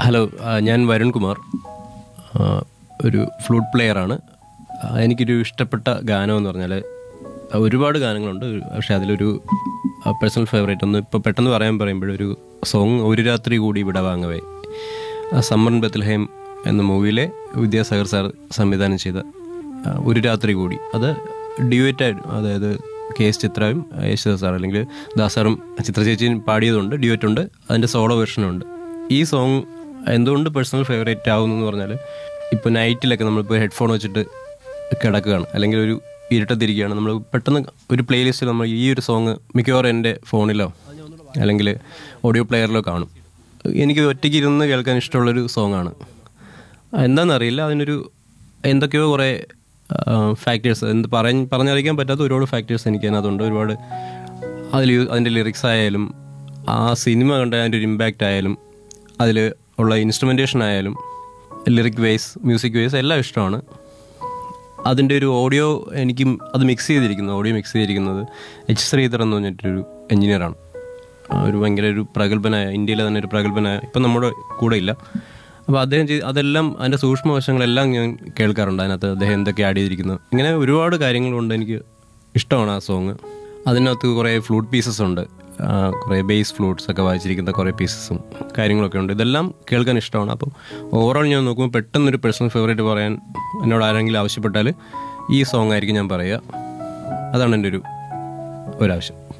hello ആ, ഞാൻ വരുൺ കുമാർ ആ, ഒരു ഫ്ലൂട്ട് പ്ലെയറാണ് ആ, എനിക്കൊരു ഇഷ്ടപ്പെട്ട ഗാനം എന്ന് പറഞ്ഞാൽ ആ, ഒരുപാട് ഗാനങ്ങളുണ്ട് പക്ഷേ അതിലൊരു പേഴ്സണൽ ഫേവറേറ്റ് ഒന്ന് ഇപ്പോൾ പെട്ടെന്ന് പറയാൻ പറയുമ്പോഴൊരു സോങ് ഒരു രാത്രി കൂടി ഇവിടെ വാങ്ങവേ സമ്മർ ബത്ലഹേം എന്ന മൂവിയിലെ വിദ്യാസാഗർ സാർ സംവിധാനം ചെയ്ത ആ, ഒരു രാത്രി കൂടി അത് ഡ്യുവറ്റായിട്ട് അതായത് കെ എസ് ചിത്രയും യേശുദാസ് സാർ അല്ലെങ്കിൽ ദാസാറും ചിത്ര ചേച്ചിയും പാടിയതുണ്ട് ഡ്യുവറ്റ് ഉണ്ട് അതിൻ്റെ സോളോ വെർഷനുണ്ട് ഈ സോങ് എന്തുകൊണ്ട് പേഴ്സണൽ ഫേവറേറ്റ് ആവുന്നു എന്ന് പറഞ്ഞാൽ ഇപ്പോൾ നൈറ്റിലൊക്കെ നമ്മളിപ്പോൾ ഹെഡ്ഫോൺ വെച്ചിട്ട് കിടക്കുകയാണ് അല്ലെങ്കിൽ ഒരു ഇരുട്ടത്തിരിക്കുകയാണ് നമ്മൾ പെട്ടെന്ന് ഒരു പ്ലേലിസ്റ്റിൽ നമ്മൾ ഈ ഒരു സോങ് മിക്കവാറും എൻ്റെ ഫോണിലോ അല്ലെങ്കിൽ ഓഡിയോ പ്ലെയറിലോ കാണും എനിക്ക് ഒറ്റയ്ക്ക് ഇരുന്ന് കേൾക്കാൻ ഇഷ്ടമുള്ളൊരു സോങ്ങാണ് എന്താണെന്നറിയില്ല അതിനൊരു എന്തൊക്കെയോ കുറേ ഫാക്ടേഴ്സ് എന്ത് പറഞ്ഞ് പറഞ്ഞറിയിക്കാൻ പറ്റാത്ത ഒരുപാട് ഫാക്ടേഴ്സ് എനിക്ക് അതിനകത്തുണ്ട് ഒരുപാട് അതിൽ അതിൻ്റെ ലിറിക്സ് ആയാലും ആ സിനിമ കണ്ട അതിൻ്റെ ഒരു ഇമ്പാക്റ്റ് ആയാലും അതിൽ ഉള്ള ഇൻസ്ട്രുമെൻറ്റേഷൻ ആയാലും ലിറിക് വേസ് മ്യൂസിക് വേസ് എല്ലാം ഇഷ്ടമാണ് അതിൻ്റെ ഒരു ഓഡിയോ എനിക്ക് അത് മിക്സ് ചെയ്തിരിക്കുന്നത് ഓഡിയോ മിക്സ് ചെയ്തിരിക്കുന്നത് എച്ച് ശ്രീധർ എന്ന് പറഞ്ഞിട്ടൊരു എഞ്ചിനീയറാണ് ആ ഒരു ഭയങ്കര ഒരു പ്രഗത്ഭനായ ഇന്ത്യയിലെ തന്നെ ഒരു പ്രഗത്ഭനായ ഇപ്പം നമ്മുടെ കൂടെ ഇല്ല അപ്പോൾ അദ്ദേഹം ചെയ്ത് അതെല്ലാം അതിൻ്റെ സൂക്ഷ്മവശങ്ങളെല്ലാം ഞാൻ കേൾക്കാറുണ്ട് അതിനകത്ത് അദ്ദേഹം എന്തൊക്കെ ആഡ് ചെയ്തിരിക്കുന്നത് ഇങ്ങനെ ഒരുപാട് കാര്യങ്ങളുണ്ട് എനിക്ക് ഇഷ്ടമാണ് ആ സോങ് അതിനകത്ത് കുറേ ഫ്ലൂട്ട് പീസസ് ഉണ്ട് ആ, കുറേ ബേസ് ഫ്ലൂട്ട്സ് ഒക്കെ വായിച്ചിരിക്കുന്ന കുറേ പീസസും കാര്യങ്ങളൊക്കെ ഉണ്ട് ഇതെല്ലാം കേൾക്കാൻ ഇഷ്ടമാണ് അപ്പോൾ ഓവറോൾ ഞാൻ നോക്കുമ്പോൾ പെട്ടെന്നൊരു പേഴ്സണൽ ഫേവറേറ്റ് പറയാൻ എന്നോട് ആരെങ്കിലും ആവശ്യപ്പെട്ടാൽ ഈ സോങ് ആയിരിക്കും ഞാൻ പറയുക അതാണ് എൻ്റെ ഒരു ഒരാവശ്യം